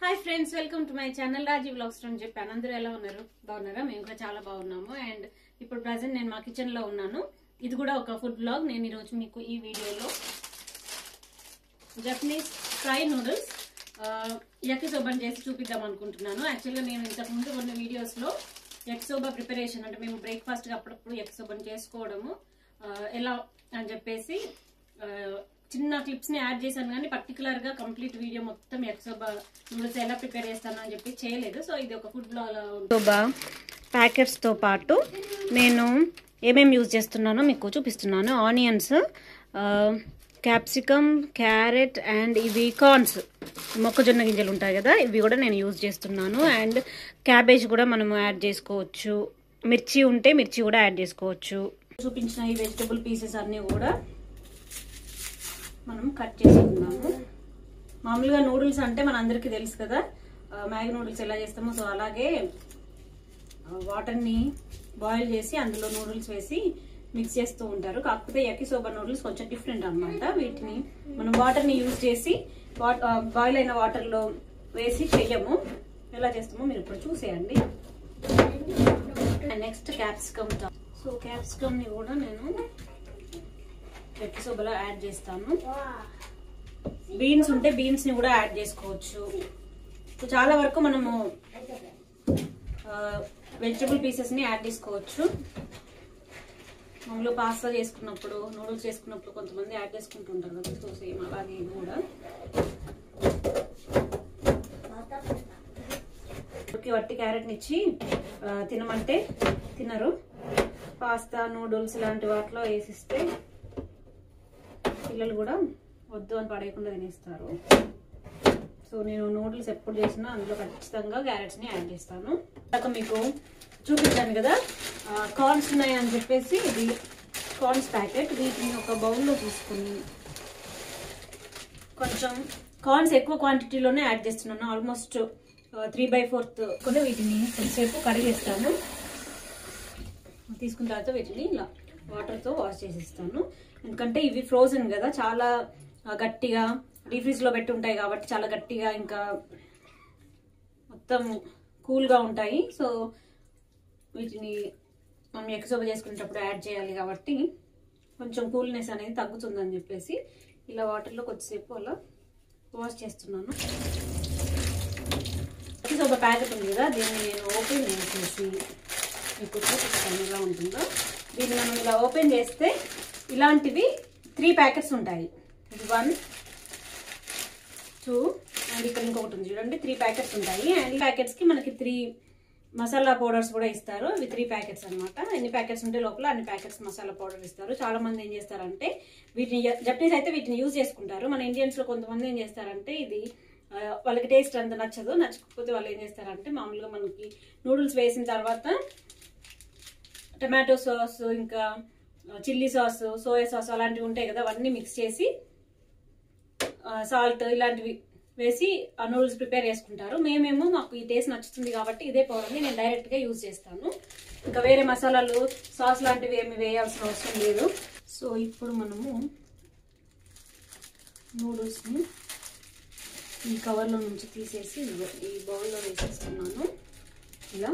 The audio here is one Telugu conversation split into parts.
hi friends welcome to my channel Raji blogs అని చెప్పాను అందరూ ఎలా ఉన్నారు బాగున్నారా మేము కూడా చాలా బాగున్నాము అండ్ ఇప్పుడు ప్రజెంట్ నేను మా కిచెన్ లో ఉన్నాను ఇది కూడా ఒక ఫుడ్ బ్లాగ్ నేను ఈరోజు మీకు ఈ వీడియోలో జపనీస్ ఫ్రై నూడిల్స్ యకిసోబాని చేసి చూపిద్దాం అనుకుంటున్నాను యాక్చువల్గా నేను ఇంతకు ముందు కొన్ని వీడియోస్లో యకిసోబా ప్రిపరేషన్ అంటే మేము బ్రేక్ఫాస్ట్గా అప్పుడప్పుడు యకిసోబాని చేసుకోవడము ఆ, ఎలా అని చెప్పేసి ఆ, చిన్న క్లిప్స్ ని యాడ్ చేశాను కానీ పర్టికులర్ గా కంప్లీట్ వీడియో మొత్తం యకిసోబా నూడిల్స్ ఎలా ప్రిపేర్ చేస్తాను అని చెప్పి చేయలేదు సో ఇది ఒక ఫుడ్ బ్లాగ్ యకిసోబా ప్యాకెట్స్ తో పాటు నేను ఏమేమి యూజ్ చేస్తున్నానో మీకు చూపిస్తున్నాను ఆనియన్స్ క్యాప్సికమ్ క్యారెట్ అండ్ ఇవి కార్న్స్ మొక్కజొన్న గింజలు ఉంటాయి కదా ఇవి కూడా నేను యూజ్ చేస్తున్నాను అండ్ క్యాబేజ్ కూడా మనం యాడ్ చేసుకోవచ్చు మిర్చి ఉంటే మిర్చి కూడా యాడ్ చేసుకోవచ్చు చూపించిన ఈ వెజిటబుల్ పీసెస్ అన్నీ కూడా మనం కట్ చేసుకుందాము మామూలుగా నూడిల్స్ అంటే మన అందరికీ తెలుసు కదా ఆ, మ్యాగీ నూడిల్స్ ఎలా చేస్తామో సో అలాగే ఆ, వాటర్ని బాయిల్ చేసి అందులో నూడిల్స్ వేసి మిక్స్ చేస్తూ ఉంటారు కాకపోతే యకిసోబా నూడిల్స్ కొంచెం డిఫరెంట్ అన్నమాట వీటిని మనం వాటర్ని యూజ్ చేసి బాయిల్ అయిన వాటర్లో వేసి చెయ్యము ఎలా చేస్తామో మీరు ఇప్పుడు చూసేయండి నెక్స్ట్ క్యాప్సికమ్ సో క్యాప్సికమ్ ని కూడా నేను యకిసోబాలో యాడ్ చేస్తాను బీన్స్ ఉంటే బీన్స్ ని కూడా యాడ్ చేసుకోవచ్చు సో చాలా వరకు మనము వెజిటబుల్ పీసెస్ ని యాడ్ చేసుకోవచ్చు మామూలుగా పాస్తా చేసుకున్నప్పుడు నూడిల్స్ చేసుకున్నప్పుడు కొంతమంది యాడ్ చేసుకుంటుంటారు కదా సో సేమ్ అలాగే ఇది కూడా ఓకే వట్టి క్యారెట్ని ఇచ్చి ఆ, తినమంటే తినరు పాస్తా నూడిల్స్ ఇలాంటి వాటిలో వేసిస్తే పిల్లలు కూడా వద్దు అని పడేయకుండా తినేస్తారు సో నేను నూడిల్స్ ఎప్పుడు చేసినా అందులో ఖచ్చితంగా క్యారెట్స్ని యాడ్ చేస్తాను ఇందాక మీకు చూపించాను కదా కార్న్స్ ఉన్నాయి అని చెప్పేసి ఇది కార్న్స్ ప్యాకెట్ వీటిని ఒక బౌల్లో తీసుకుని కొంచెం కార్న్స్ ఎక్కువ క్వాంటిటీలోనే యాడ్ చేస్తున్నాను ఆల్మోస్ట్ త్రీ బై ఫోర్త్ కూడా వీటిని కొంచెంసేపు కడిగేస్తాను తీసుకున్న తర్వాత వీటిని ఇలా వాటర్తో వాష్ చేసేస్తాను ఎందుకంటే ఇవి ఫ్రోజన్ కదా చాలా ఆ, గట్టిగా డీ ఫ్రిడ్జ్లో పెట్టి ఉంటాయి కాబట్టి చాలా గట్టిగా ఇంకా మొత్తం కూల్గా ఉంటాయి సో వీటిని మనం ఎక్సోబ చేసుకునేటప్పుడు యాడ్ చేయాలి కాబట్టి కొంచెం కూల్నెస్ అనేది తగ్గుతుందని చెప్పేసి ఇలా వాటర్లో కొద్దిసేపు అలా వాష్ చేస్తున్నాను ఎక్సోబ ప్యాకెట్ ఉంది కదా దీన్ని నేను ఓపెన్ చేసేసి మీకు చూపిస్తాను ఎలా ఉంటుందో దీన్ని మనం ఇలా ఓపెన్ చేస్తే ఇలాంటివి త్రీ ప్యాకెట్స్ ఉంటాయి ఇది వన్ టూ అండ్ ఇక్కడ ఇంకొకటి ఉంది చూడండి త్రీ ప్యాకెట్స్ ఉంటాయి అండ్ ఈ ప్యాకెట్స్కి మనకి త్రీ మసాలా పౌడర్స్ కూడా ఇస్తారు ఇవి త్రీ ప్యాకెట్స్ అన్నమాట ఎన్ని ప్యాకెట్స్ ఉంటే లోపల అన్ని ప్యాకెట్స్ మసాలా పౌడర్ ఇస్తారు చాలా మంది ఏం చేస్తారంటే వీటిని జపనీస్ అయితే వీటిని యూజ్ చేసుకుంటారు మన ఇండియన్స్ లో కొంతమంది ఏం చేస్తారంటే ఇది ఆ, వాళ్ళకి టేస్ట్ అంత నచ్చదు నచ్చకపోతే వాళ్ళు ఏం చేస్తారంటే మామూలుగా మనకి నూడిల్స్ వేసిన తర్వాత టమాటో సాస్ ఇంకా చిల్లీ సాస్ సోయా సాస్ అలాంటివి ఉంటాయి కదా అవన్నీ మిక్స్ చేసి సాల్ట్ ఇలాంటివి వేసి ఆ నూడిల్స్ ప్రిపేర్ చేసుకుంటారు మేమేమో మాకు ఈ టేస్ట్ నచ్చుతుంది కాబట్టి ఇదే పౌడర్ని నేను డైరెక్ట్గా యూజ్ చేస్తాను ఇంకా వేరే మసాలాలు సాస్ లాంటివి ఏమి వేయాల్సిన అవసరం లేదు సో ఇప్పుడు మనము నూడిల్స్ని ఈ కవర్లో నుంచి తీసేసి ఇదిగో ఈ బౌల్లో వేసేస్తున్నాను ఇలా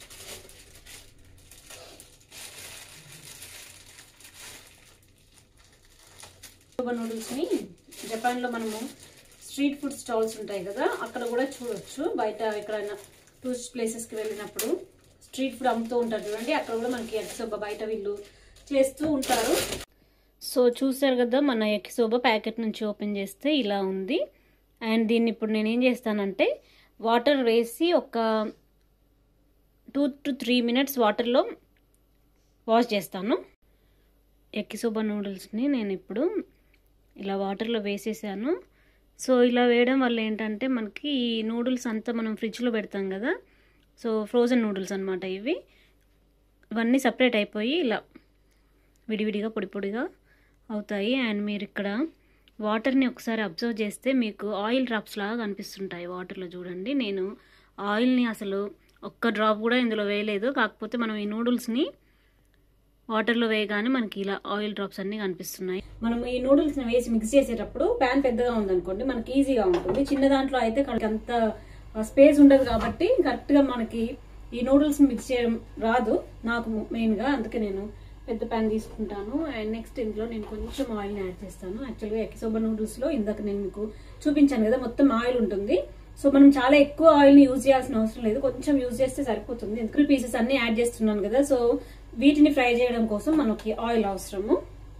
సోబా నూడిల్స్ని జపాన్లో మనము స్ట్రీట్ ఫుడ్ స్టాల్స్ ఉంటాయి కదా అక్కడ కూడా చూడొచ్చు బయట ఎక్కడైనా టూరిస్ట్ ప్లేసెస్కి వెళ్ళినప్పుడు స్ట్రీట్ ఫుడ్ అమ్ముతూ ఉంటారు చూడండి అక్కడ కూడా మనకి ఎక్సోబా బయట వీళ్ళు చేస్తూ ఉంటారు సో చూసారు కదా మన ఎక్సోబా ప్యాకెట్ నుంచి ఓపెన్ చేస్తే ఇలా ఉంది అండ్ దీన్ని ఇప్పుడు నేను ఏం చేస్తానంటే వాటర్ వేసి ఒక టూ టు త్రీ మినిట్స్ వాటర్లో వాష్ చేస్తాను ఎక్కిసోబా నూడిల్స్ని నేను ఇప్పుడు ఇలా వాటర్లో వేసేసాను సో ఇలా వేయడం వల్ల ఏంటంటే మనకి ఈ నూడిల్స్ అంతా మనం ఫ్రిడ్జ్లో పెడతాం కదా సో ఫ్రోజన్ నూడిల్స్ అనమాట ఇవి ఇవన్నీ సపరేట్ అయిపోయి ఇలా విడివిడిగా పొడి పొడిగా అవుతాయి అండ్ మీరు ఇక్కడ వాటర్ని ఒకసారి అబ్జర్వ్ చేస్తే మీకు ఆయిల్ డ్రాప్స్ లాగా కనిపిస్తుంటాయి వాటర్లో చూడండి నేను ఆయిల్ని అసలు ఒక్క డ్రాప్ కూడా ఇందులో వేయలేదు కాకపోతే మనం ఈ నూడిల్స్ని వాటర్లో వేయగానే మనకి ఇలా ఆయిల్ డ్రాప్స్ అన్ని కనిపిస్తున్నాయి మనం ఈ నూడిల్స్ వేసి మిక్స్ చేసేటప్పుడు ప్యాన్ పెద్దగా ఉందనుకోండి మనకి ఈజీగా ఉంటుంది చిన్న దాంట్లో అయితే మనకి అంత స్పేస్ ఉండదు కాబట్టి కరెక్ట్గా మనకి ఈ నూడిల్స్ మిక్స్ చేయడం రాదు నాకు మెయిన్గా అందుకే నేను పెద్ద ప్యాన్ తీసుకుంటాను అండ్ నెక్స్ట్ ఇందులో నేను కొంచెం ఆయిల్ని యాడ్ చేస్తాను యాక్చువల్గా ఎక్సోబా నూడిల్స్లో ఇందాక నేను మీకు చూపించాను కదా మొత్తం ఆయిల్ ఉంటుంది సో మనం చాలా ఎక్కువ ఆయిల్ని యూజ్ చేయాల్సిన అవసరం లేదు కొంచెం యూజ్ చేస్తే సరిపోతుంది ఎందుకంటే పీసెస్ అన్ని యాడ్ చేస్తున్నాను కదా సో వీటిని ఫ్రై చేయడం కోసం మనకి ఆయిల్ అవసరము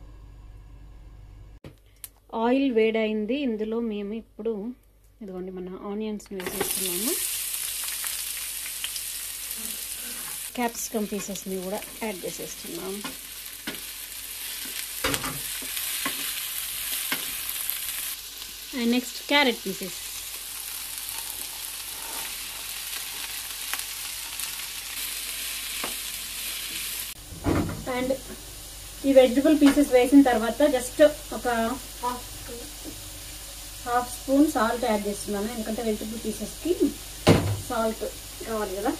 ఆయిల్ వేడైంది ఇందులో మేము ఇప్పుడు ఇదిగోండి మన ఆనియన్స్ని వేసేస్తున్నాము క్యాప్సికమ్ పీసెస్ని కూడా యాడ్ చేసేస్తున్నాం and next carrot pieces and ఈ వెజిటబుల్ పీసెస్ వేసిన తర్వాత జస్ట్ ఒక హాఫ్ స్పూన్ సాల్ట్ యాడ్ చేస్తున్నాను ఎందుకంటే వెజిటబుల్ పీసెస్కి సాల్ట్ కావాలి కదా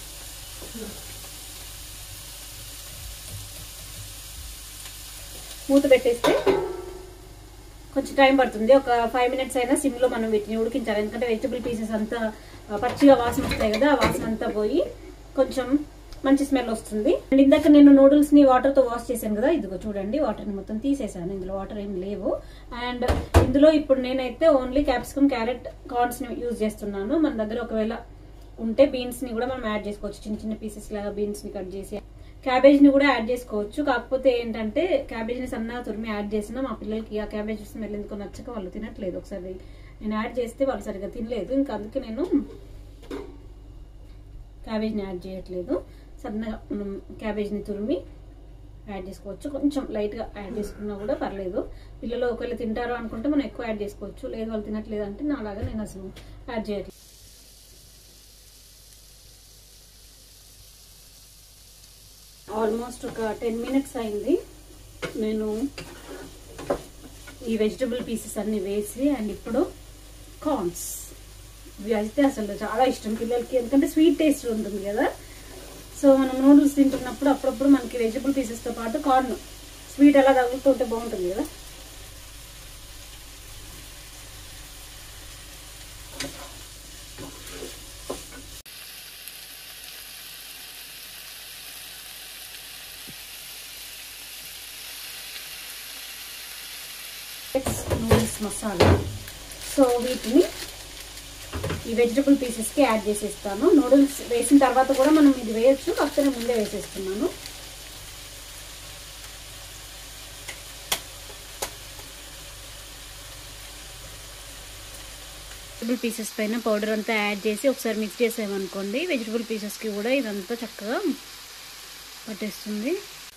మూత పెట్టేస్తే కొంచెం టైం పడుతుంది ఒక ఫైవ్ మినిట్స్ అయినా సిమ్లో మనం వీటిని ఉడికించాలి ఎందుకంటే వెజిటబుల్ పీసెస్ అంతా ఆ, పచ్చిగా వాసన వస్తాయి కదా ఆ వాసన అంతా పోయి కొంచెం మంచి స్మెల్ వస్తుంది అండ్ ఇందాక నేను నూడిల్స్ ని వాటర్ తో వాష్ చేశాను కదా ఇదిగో చూడండి వాటర్ ని మొత్తం తీసేసాను ఇందులో వాటర్ ఏం లేవు అండ్ ఇందులో ఇప్పుడు నేనైతే ఓన్లీ క్యాప్సికమ్ క్యారెట్ కార్న్స్ ని యూజ్ చేస్తున్నాను మన దగ్గర ఒకవేళ ఉంటే బీన్స్ ని కూడా మనం యాడ్ చేసుకోవచ్చు చిన్న చిన్న పీసెస్ లాగా బీన్స్ ని కట్ చేసి క్యాబేజ్ ని కూడా యాడ్ చేసుకోవచ్చు కాకపోతే ఏంటంటే క్యాబేజ్ ని సన్నగా తురిమి యాడ్ చేసినా మా పిల్లలకి ఆ క్యాబేజ్ స్మెల్ ఎందుకో నచ్చక వాళ్ళు తినట్లేదు ఒకసారి నేను యాడ్ చేస్తే వాళ్ళు సరిగ్గా తినలేదు ఇంకా అందుకే నేను క్యాబేజ్ని యాడ్ చేయట్లేదు సన్నగా మనం క్యాబేజ్ని తురిమి యాడ్ చేసుకోవచ్చు కొంచెం లైట్గా యాడ్ చేసుకున్నా కూడా పర్లేదు పిల్లలు ఒకవేళ తింటారు అనుకుంటే మనం ఎక్కువ యాడ్ చేసుకోవచ్చు లేదు వాళ్ళు తినట్లేదు అంటే నాలాగా నేను అసలు యాడ్ చేయట్లేదు ఆల్మోస్ట్ ఒక టెన్ మినిట్స్ అయింది నేను ఈ వెజిటబుల్ పీసెస్ అన్ని వేసి అండ్ ఇప్పుడు కార్న్స్ ఇవి అయితే అసలు చాలా ఇష్టం పిల్లలకి ఎందుకంటే స్వీట్ టేస్ట్ ఉంటుంది కదా సో మనం నూడిల్స్ తింటున్నప్పుడు అప్పుడప్పుడు మనకి వెజిటబుల్ పీసెస్తో పాటు కార్న్ స్వీట్ అలా తగులుతుంటే బాగుంటుంది కదా నూడిల్స్ మసాలా సో వీటిని ఈ వెజిటబుల్ పీసెస్కి యాడ్ చేసేస్తాను నూడిల్స్ వేసిన తర్వాత కూడా మనం ఇది వేయొచ్చు కాకపోతే నేను ముందే వేసేస్తున్నాను వెజిటబుల్ పీసెస్ పైన పౌడర్ అంతా యాడ్ చేసి ఒకసారి మిక్స్ చేసామనుకోండి వెజిటబుల్ పీసెస్కి కూడా ఇదంతా చక్కగా పట్టేస్తుంది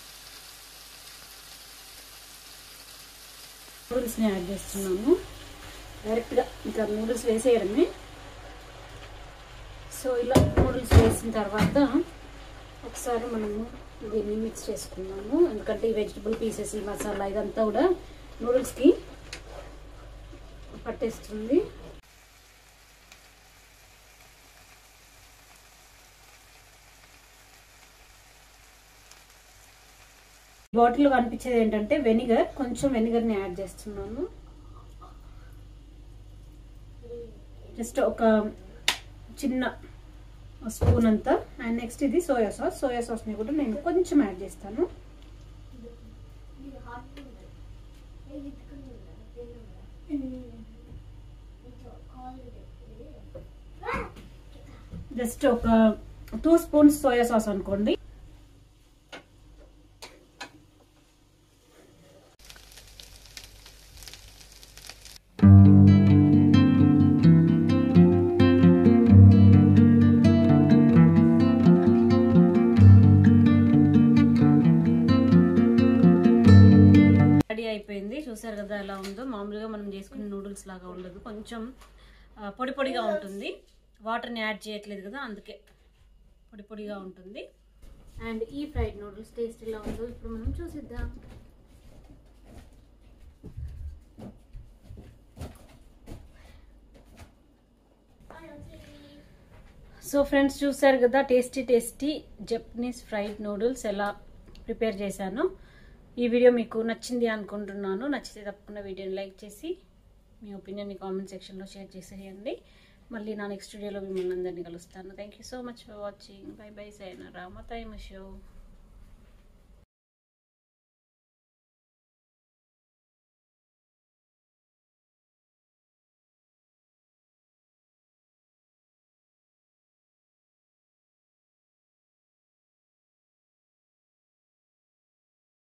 నూడిల్స్ని యాడ్ చేస్తున్నాము డైరెక్ట్గా ఇంకా నూడిల్స్ వేసేయడమే సో ఇలా నూడిల్స్ వేసిన తర్వాత ఒకసారి మనము దీన్ని మిక్స్ చేసుకున్నాము ఎందుకంటే ఈ వెజిటబుల్ పీసెస్ ఈ మసాలా ఇదంతా కూడా నూడిల్స్కి పట్టేస్తుంది బాటిల్లో కనిపించేది ఏంటంటే వెనిగర్ కొంచెం వెనిగర్ని యాడ్ చేస్తున్నాను జస్ట్ ఒక చిన్న స్పూన్ అంతా అండ్ నెక్స్ట్ ఇది సోయా సాస్ సోయా సాస్ని కూడా నేను కొంచెం యాడ్ చేస్తాను జస్ట్ ఒక టూ స్పూన్స్ సోయా సాస్ అనుకోండి రెడీ అయిపోయింది చూసారు కదా ఎలా ఉందో మామూలుగా మనం చేసుకునే నూడిల్స్ లాగా ఉండదు కొంచెం ఆ, పొడి పొడిగా ఉంటుంది వాటర్ని యాడ్ చేయట్లేదు కదా అందుకే పొడి పొడిగా ఉంటుంది అండ్ ఈ ఫ్రైడ్ నూడిల్స్ టేస్ట్ ఎలా ఉందో ఇప్పుడు మనం చూసిద్దాం సో ఫ్రెండ్స్ చూసారు కదా tasty tasty Japanese fried noodles ఎలా ప్రిపేర్ చేశాను ఈ వీడియో మీకు నచ్చింది అనుకుంటున్నాను నచ్చితే తప్పకుండా వీడియోని లైక్ చేసి మీ ఒపీనియన్ని కామెంట్ సెక్షన్లో షేర్ చేసేయండి మళ్ళీ నా నెక్స్ట్ వీడియోలో మిమ్మల్ని అందరినీ కలుస్తాను thank you so much for watching bye bye సైనా రామతాయి షో